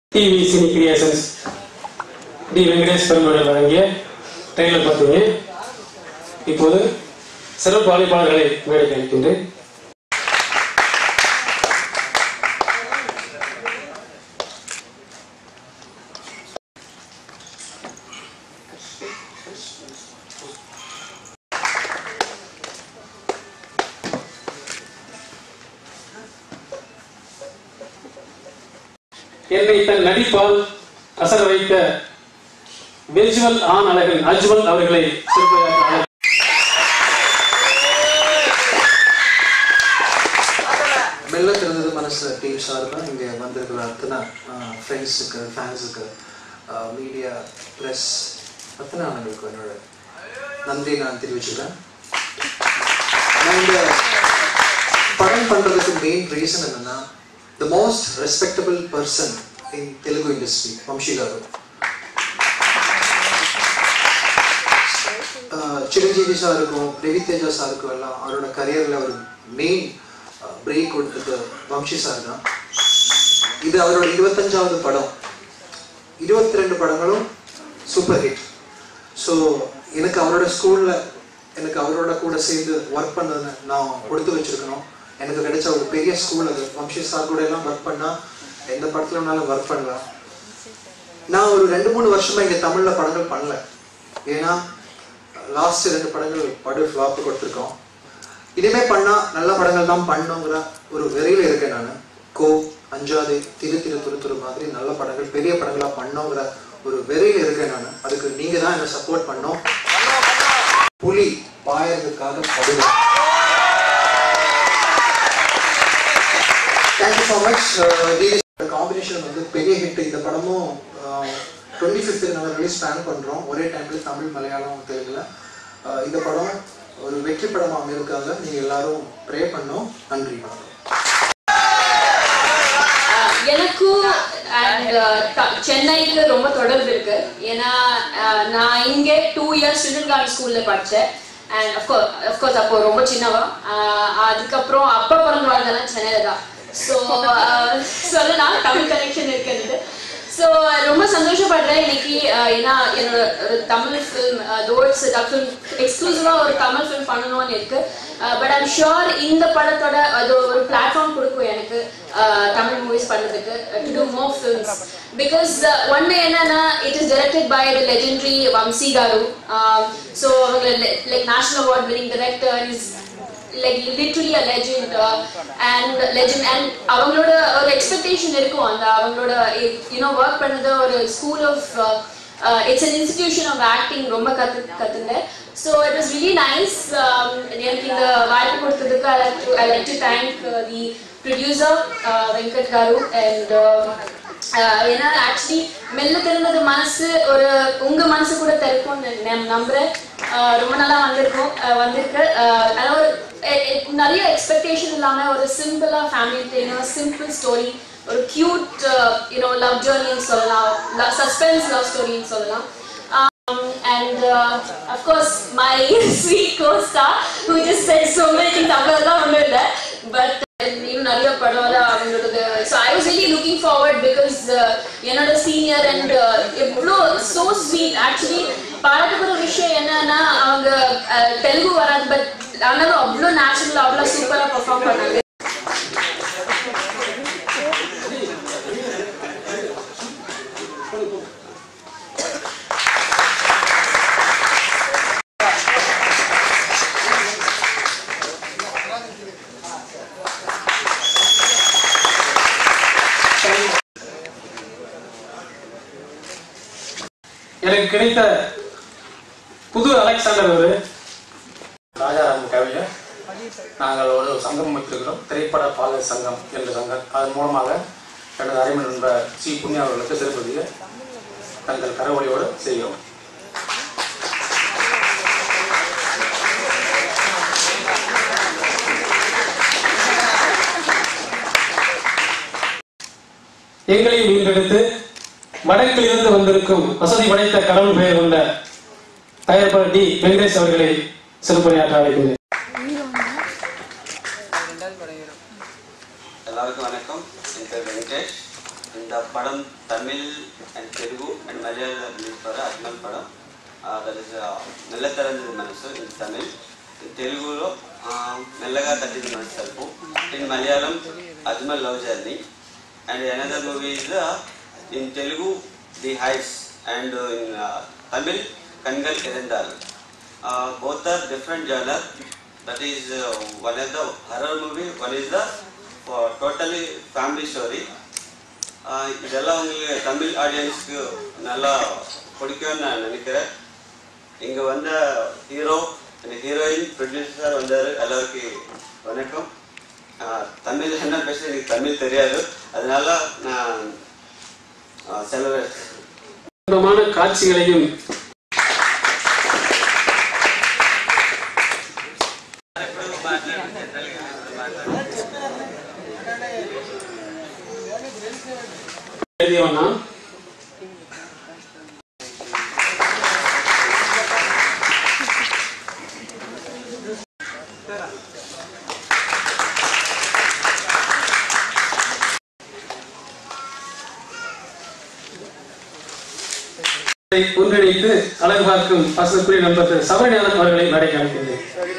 TV cine creations T Venkatesh Perumal வழங்கிய trailer பார்த்தீங்க இப்போது சிறப்பு அழைப்பாளர்களை மேடைக்கு அளிக்கின்றேன் என்னை தன் நடிப்பால் அசர வைத்த விர்ச்சுவல் ஆண் அழகன் அஜ்மல் அவர்களை சிறப்பாக அழைக்கிறேன். மெல்ல திறந்தது மனசுல டீம் சார்பாக இங்கே வந்திருக்கிற அத்தனை ஃப்ரெண்ட்ஸுக்கு ஃபேன்ஸுக்கு மீடியா ப்ரெஸ் அத்தனை ஆளுங்களுக்கு என்னோட நன்றி நான் தெரிவிச்சுக்கிறேன் நான் இந்த படம் பண்ணுறதுக்கு மெயின் ரீசன் என்னன்னா the most respectable person in Telugu industry Vamshi garu ah Chiranjeevi சாருக்கும் ரவி தேஜா சாருக்கும் எல்லாம் அவரோட கரியரில் ஒரு மெயின் பிரேக் கொடுத்தது வம்சி சார் தான் இது அவரோட இருபத்தஞ்சாவது படம் இருபத்தி ரெண்டு படங்களும் சூப்பர் ஹிட் ஸோ எனக்கு அவரோட ஸ்கூலில் எனக்கு அவரோட கூட சேர்ந்து ஒர்க் பண்ணது நான் கொடுத்து வச்சிருக்கணும் எனக்கு கிடைச்ச ஒரு பெரிய ஸ்கூல் அது வம்சி சார் கூட எல்லாம் ஒர்க் பண்ணால் எந்த படத்துல வேணாலும் ஒர்க் பண்ணலாம் நான் ஒரு ரெண்டு மூணு வருஷமா இங்க தமிழ்ல படங்கள் பண்ணல ஏன்னா லாஸ்ட் ரெண்டு படங்கள் படு ஃப்ளாப் கொடுத்துருக்கோம் இனிமே பண்ணா நல்ல படங்கள் தான் பண்ணுங்கிற ஒரு வெறியில இருக்கேன் நான் கோ அஞ்சாது திரு திரு துரு துரு மாதிரி நல்ல படங்கள் பெரிய படங்களா பண்ணோங்கிற ஒரு வெறியில இருக்கேன் நான் அதுக்கு நீங்க தான் என்ன சப்போர்ட் பண்ணோம் புலி பாயறதுக்காக படுங்க தேங்க்யூ ஸோ மச் காம்பினேஷன் வந்து பெரிய ஹிட் இந்த படமும் டுவெண்ட்டி ஃபிஃப்த்து நம்ம ரிலீஸ் பிளான் பண்ணுறோம் ஒரே டைமில் தமிழ் மலையாளம் தெலுங்குல அஹ் இந்த படம் ஒரு வெற்றி படமாக அமையிருக்காங்க நீங்கள் எல்லாரும் ப்ரே பண்ணோம் நன்றி வணக்கம் எனக்கும் அண்ட் சென்னைக்கு ரொம்ப தொடர்பு இருக்கு ஏன்னா அஹ், நான் இங்கே டூ இயர்ஸ் ஸ்டூடெண்ட் கார்டன் ஸ்கூல்ல படித்தேன் அண்ட் அஃப்கோர்ஸ் அஃப்கோர்ஸ் அப்போ ரொம்ப சின்னவா அஹ், அதுக்கப்புறம் அப்பா பிறந்து வாழ்ந்தெல்லாம் சென்னையில தான் ஸோ சொல்லலாம் தமிழ் கனெக்ஷன் இருக்குன்னு ஸோ ரொம்ப சந்தோஷப்படுறேன் இன்னைக்கு அஹ், ஏன்னா என்னோட ஒரு தமிழ் ஃபிலிம் தோட்ஸ் ஃபிலிம் எக்ஸ்க்ளூசிவாக ஒரு தமிழ் ஃபிலிம் பண்ணணும்னு இருக்கு பட் ஐம் ஷுர் இந்த படத்தோட அது ஒரு பிளாட்ஃபார்ம் கொடுக்கும் எனக்கு அஹ், தமிழ் மூவிஸ் பண்ணதுக்கு to do more films because ஒன்று என்னன்னா it is directed by the legendary Vamshi garu so அவங்க like national award winning director is like literally a legend and legend and அவங்களோட ஒரு எக்ஸ்பெக்டேஷன் இருக்கும் அந்த அவங்களோட யூனோ ஒர்க் பண்ணது ஒரு school of it's an institution of acting ரொம்ப கற்று கற்றுந்தேன் so it was really nice எனக்கு இந்த வாய்ப்பு கொடுத்ததுக்கு I like to I like to thank the producer Venkat garu and ஏன்னா ஆக்சுவலி மெல்ல திறந்தது மனசு ஒரு உங்க மனசு கூட திறக்கும்னு நான் நம்புறேன் ஆஹ் ரொம்ப நல்லா வந்திருக்கும் ஆஹ் வந்திருக்கு ஆஹ் அதாவது ஒரு எ- எ- நிறைய எக்ஸ்பெக்டேஷன் இல்லாம ஒரு சிம்பிளா ஃபேமிலி ட்ரெயினர் சிம்பிள் ஸ்டோரி ஒரு கியூட் யூனோ லவ் ஜேர்னின்னு சொல்லலாம் சஸ்பென்ஸ் லவ் ஸ்டோரின்னு சொல்லலாம் Um, and uh, of course, my sweet co-star who just said so many things அவ்வளவுதான் ஒண்ணும் இல்ல பட் இன்னும் நிறைய படம் அவங்களோட so I was really looking forward because என்னோட சீனியர் அண்ட் எவ்வளோ ஸோ ஸ்வீட் ஆக்சுவலி பாராட்டுக்கிற விஷயம் என்னன்னா அவங்க uh, தெலுங்கு வராது பட் ஆனாலும் அவ்வளோ நேச்சுரல் அவ்வளோ சூப்பராக பெர்ஃபார்ம் பண்ணாங்க எனக்கு கிடைத்த புது அலெக்சாண்டர் ஒரு ராஜாராம் கவிஞர் நாங்கள் ஒரு சங்கம் வைத்திருக்கிறோம் திரைப்பட பாடல் சங்கம் என்ற சங்கம் அதன் மூலமாக எனது அரைமணி நண்பர் சி புண்ணியா அவர்களுக்கு சிறப்பதியை தங்கள் கரவொலியோடு செய்கிறோம் எங்களையும் ஈன்றெடுத்து வடக்கில் இருந்து வந்திருக்கும் வசதி படைத்த கடவுள் பெயர் கொண்ட தயாரிப்பாளர் டி வெங்கடேஷ் அவர்களை சிறப்புரையாற்ற அழைக்கிறேன் எல்லாருக்கும் வணக்கம் என் பேர் வெங்கடேஷ் இந்த இந்த படம் Tamil and Telugu and Malayalam release பண்ண அஜ்மல் పடம் that is Mella Thiranthathu Manasu in Tamil in తెలుగులో Mellaga Tattindi Manasu Talupu in Malayalam Ajmal love journey and another movie is in Telugu the heights and in Tamil Kangal Irandal both are different genre that is uh, one is the horror movie one is the for totally family story ah இதெல்லாம் உங்களுக்கு தமிழ் ஆடியன்ஸ்க்கு நல்லா பிடிக்கும்னு நான் நினைக்கிறேன் இங்கே வந்த hero அந்த ஹீரோயின் ப்ரொடியூசர் வந்தார் எல்லாருக்கும் வணக்கம் ஆஹ் தமிழ் என்ன பேச எனக்கு தமிழ் தெரியாது அதனால நான் ஆஹ் செலவு அற்புதமான காட்சிகளையும் எழுதியவனா இதை ஒன்றிணைத்து அழகு பார்க்கும் பசுக்குரிய நண்பர் திரு சபரிநாதன் அவர்களை மேடைக்கு அழைக்கின்றேன்